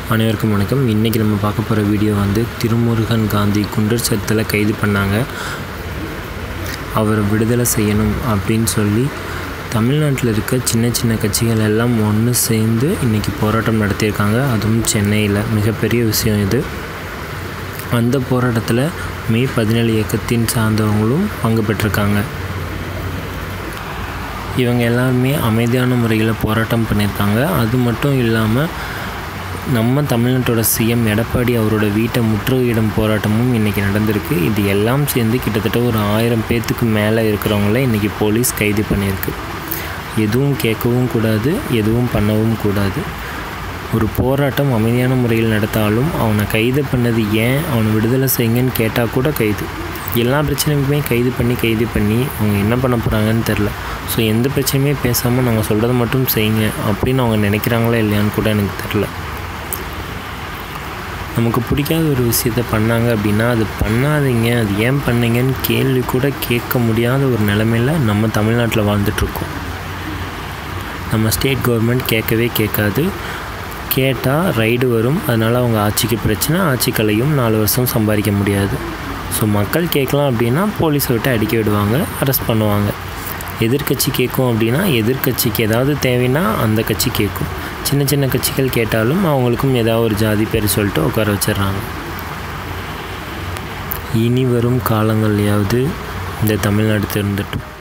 அனைவருக்கும் வணக்கம் இன்றைக்கி நம்ம பார்க்க போகிற வீடியோ வந்து திருமுருகன் காந்தி குண்டர் சட்டத்தில் கைது பண்ணாங்க அவரை விடுதலை செய்யணும் அப்படின்னு சொல்லி தமிழ்நாட்டில் இருக்க சின்ன சின்ன கட்சிகள் எல்லாம் ஒன்று சேர்ந்து இன்றைக்கி போராட்டம் நடத்தியிருக்காங்க அதுவும் சென்னையில் மிகப்பெரிய விஷயம் இது அந்த போராட்டத்தில் மே பதினேழு இயக்கத்தின் சார்ந்தவங்களும் பங்கு பெற்றிருக்காங்க இவங்க எல்லாருமே அமைதியான முறையில் போராட்டம் பண்ணியிருக்காங்க அது மட்டும் இல்லாமல் நம்ம தமிழ்நாட்டோட சிஎம் எடப்பாடி அவரோட வீட்டை முற்றுகையிடும் போராட்டமும் இன்றைக்கி நடந்திருக்கு இது எல்லாம் சேர்ந்து கிட்டத்தட்ட ஒரு ஆயிரம் பேர்த்துக்கு மேலே இருக்கிறவங்கள இன்றைக்கி போலீஸ் கைது பண்ணியிருக்கு எதுவும் கேட்கவும் கூடாது எதுவும் பண்ணவும் கூடாது ஒரு போராட்டம் அமைதியான முறையில் நடத்தாலும் அவனை கைது பண்ணது ஏன் அவனை விடுதலை செய்யுங்கன்னு கேட்டால் கூட கைது எல்லா பிரச்சனையுமே கைது பண்ணி கைது பண்ணி அவங்க என்ன பண்ண போகிறாங்கன்னு தெரில ஸோ எந்த பிரச்சனையுமே பேசாமல் நாங்கள் சொல்கிறத மட்டும் செய்யுங்க அப்படின்னு அவங்க நினைக்கிறாங்களா இல்லையான்னு கூட எனக்கு தெரில நமக்கு பிடிக்காத ஒரு விஷயத்த பண்ணாங்க அப்படின்னா அது பண்ணாதீங்க அது ஏன் பண்ணீங்கன்னு கேள்வி கூட கேட்க முடியாத ஒரு நிலமையில் நம்ம தமிழ்நாட்டில் வாழ்ந்துட்டுருக்கோம் நம்ம ஸ்டேட் கவர்மெண்ட் கேட்கவே கேட்காது கேட்டால் ரைடு வரும் அதனால் அவங்க ஆட்சிக்கு பிரச்சனை ஆட்சி கலையும் நாலு வருஷம் சம்பாதிக்க முடியாது ஸோ மக்கள் கேட்கலாம் அப்படின்னா போலீஸை விட்டு அடிக்க விடுவாங்க அரெஸ்ட் பண்ணுவாங்க எதிர்கட்சி கேட்கும் அப்படின்னா எதிர்கட்சிக்கு ஏதாவது தேவைன்னா அந்த கட்சி கேட்கும் சின்ன சின்ன கட்சிகள் கேட்டாலும் அவங்களுக்கும் ஏதாவது ஒரு ஜாதி பேர் சொல்லிட்டு உட்கார வச்சிடுறாங்க இனி வரும் காலங்கள்லையாவது இந்த தமிழ்நாடு திறந்துட்டும்